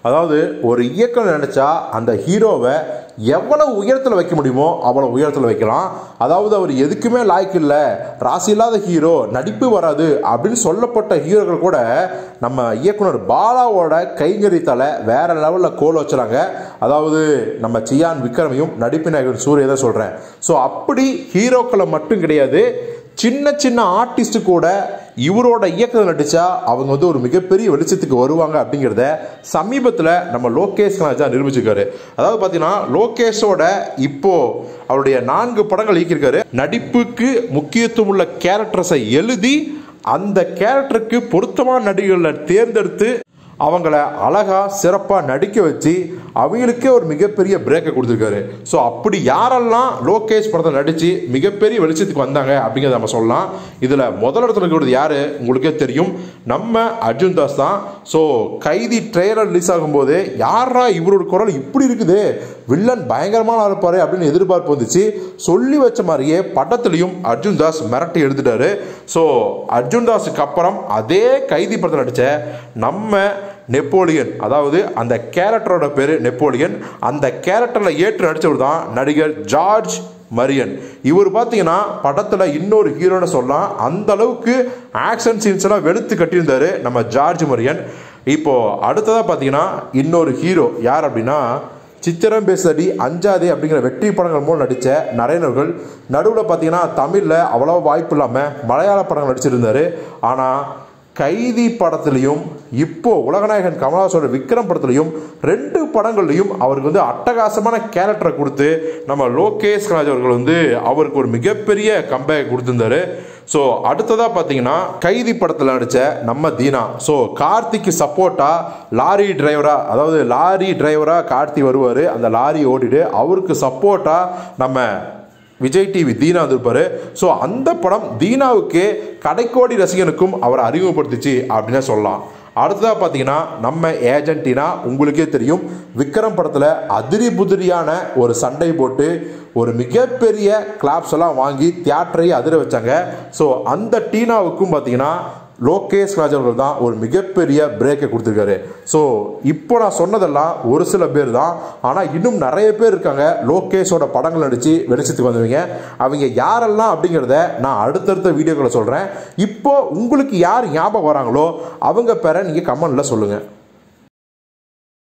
அதாவது ஒரு இயக்குனர் நினச்சா அந்த ஹீரோவை எவ்வளவு உயரத்தில் வைக்க முடியுமோ அவ்வளோ உயரத்தில் வைக்கலாம் அதாவது அவர் எதுக்குமே லாய்க்கு இல்லை ராசி இல்லாத ஹீரோ நடிப்பு வராது அப்படின்னு சொல்லப்பட்ட ஹீரோக்கள் கூட நம்ம இயக்குனர் பாலாவோட கைங்கரித்தால வேற லெவலில் கோல் வச்சுறாங்க அதாவது நம்ம சியான் விக்ரமையும் நடிப்பு நாயகன் சூரிய தான் சொல்கிறேன் ஸோ அப்படி ஹீரோக்களை மட்டும் கிடையாது சின்ன சின்ன ஆர்டிஸ்ட் கூட இவரோட இயக்கத்தில் நடிச்சா அவங்க வந்து ஒரு மிகப்பெரிய வெளிச்சத்துக்கு வருவாங்க அப்படிங்கிறத சமீபத்தில் நம்ம லோகேஷ் கனாஜா நிரூபிச்சிருக்காரு அதாவது பார்த்தீங்கன்னா லோகேஷோட இப்போ அவருடைய நான்கு படங்கள் இயக்கியிருக்காரு நடிப்புக்கு முக்கியத்துவம் உள்ள கேரக்டர்ஸை எழுதி அந்த கேரக்டருக்கு பொருத்தமான நடிகர்களை தேர்ந்தெடுத்து அவங்கள அழகா சிறப்பாக நடிக்க வச்சு அவங்களுக்கே ஒரு மிகப்பெரிய பிரேக்கை கொடுத்துருக்காரு ஸோ அப்படி யாரெல்லாம் லோகேஷ் படத்தை நடித்து மிகப்பெரிய வெளிச்சத்துக்கு வந்தாங்க அப்படிங்கிறத நம்ம சொல்லலாம் இதில் முதல் இடத்துல இருக்கிறது யார் உங்களுக்கே தெரியும் நம்ம அர்ஜுன் தாஸ் தான் ஸோ கைதி ட்ரெய்லர் ரிலீஸ் ஆகும்போது யாரா இவரோட குரல் இப்படி இருக்குது வில்லன் பயங்கரமான இருப்பாரு அப்படின்னு எதிர்பார்ப்பு வந்துச்சு சொல்லி வச்ச மாதிரியே படத்துலையும் அர்ஜுன் தாஸ் மிரட்டி எடுத்துட்டாரு ஸோ அர்ஜுன் தாஸுக்கு அப்புறம் அதே கைதி படத்தில் நடித்த நம்ம நெப்போலியன் அதாவது அந்த கேரக்டரோட பேர் நெப்போலியன் அந்த கேரக்டரில் ஏற்று நடித்தவர் தான் நடிகர் ஜார்ஜ் மரியன் இவர் பார்த்தீங்கன்னா படத்தில் இன்னொரு ஹீரோன்னு சொல்லலாம் அந்த அளவுக்கு ஆக்ஷன் சீன்ஸ் எல்லாம் வெளுத்து கட்டியிருந்தாரு நம்ம ஜார்ஜ் மரியன் இப்போ அடுத்ததாக பார்த்தீங்கன்னா இன்னொரு ஹீரோ யார் அப்படின்னா சித்திரம் பேசடி அஞ்சாதே அப்படிங்கிற வெற்றி படங்கள் மூலம் நடித்த நரேனர்கள் நடுவில் பார்த்தீங்கன்னா தமிழில் அவ்வளோ வாய்ப்பு இல்லாமல் மலையாள படங்கள் நடிச்சிருந்தாரு ஆனால் கைதி படத்துலையும் இப்போ உலகநாயகன் கமலஹாசனோட விக்ரம் படத்துலையும் ரெண்டு படங்கள்லையும் அவருக்கு வந்து அட்டகாசமான கேரக்டரை கொடுத்து நம்ம லோகேஷ் கராஜ் அவர்கள் வந்து அவருக்கு ஒரு மிகப்பெரிய கம்பேக் கொடுத்துருந்தாரு ஸோ அடுத்ததாக பார்த்தீங்கன்னா கைதி படத்தில் நடித்த நம்ம தீனா ஸோ கார்த்திக்கு சப்போர்ட்டாக லாரி டிரைவராக அதாவது லாரி டிரைவராக கார்த்தி வருவார் அந்த லாரி ஓட்டிட்டு அவருக்கு சப்போர்ட்டாக நம்ம விஜய் டிவி தீனா இருப்பார் ஸோ அந்த படம் தீனாவுக்கு கடைக்கோடி ரசிகனுக்கும் அவரை அறிமுகப்படுத்துச்சு அப்படின்னு சொல்லலாம் அடுத்ததாக பார்த்தீங்கன்னா நம்ம ஏஜென்டினா உங்களுக்கே தெரியும் விக்ரம் படத்தில் அதிரி புதிரியான ஒரு சண்டை போட்டு ஒரு மிகப்பெரிய கிளாப்ஸ் எல்லாம் வாங்கி தியேட்டரையே அதிர வச்சாங்க ஸோ அந்த டீனாவுக்கும் பார்த்தீங்கன்னா லோகேஷ் ராஜ் அவர்கள் தான் ஒரு மிகப்பெரிய பிரேக்கை கொடுத்துருக்காரு ஸோ இப்போ நான் சொன்னதெல்லாம் ஒரு சில பேர் தான் ஆனால் இன்னும் நிறைய பேர் இருக்காங்க லோகேஷோட படங்கள் நடித்து வெளிச்சத்துக்கு வந்தவங்க அவங்க யாரெல்லாம் அப்படிங்கிறத நான் அடுத்தடுத்த வீடியோக்களை சொல்கிறேன் இப்போ உங்களுக்கு யார் ஞாபகம் வராங்களோ அவங்க பேரை நீங்கள் கமெண்டில் சொல்லுங்கள்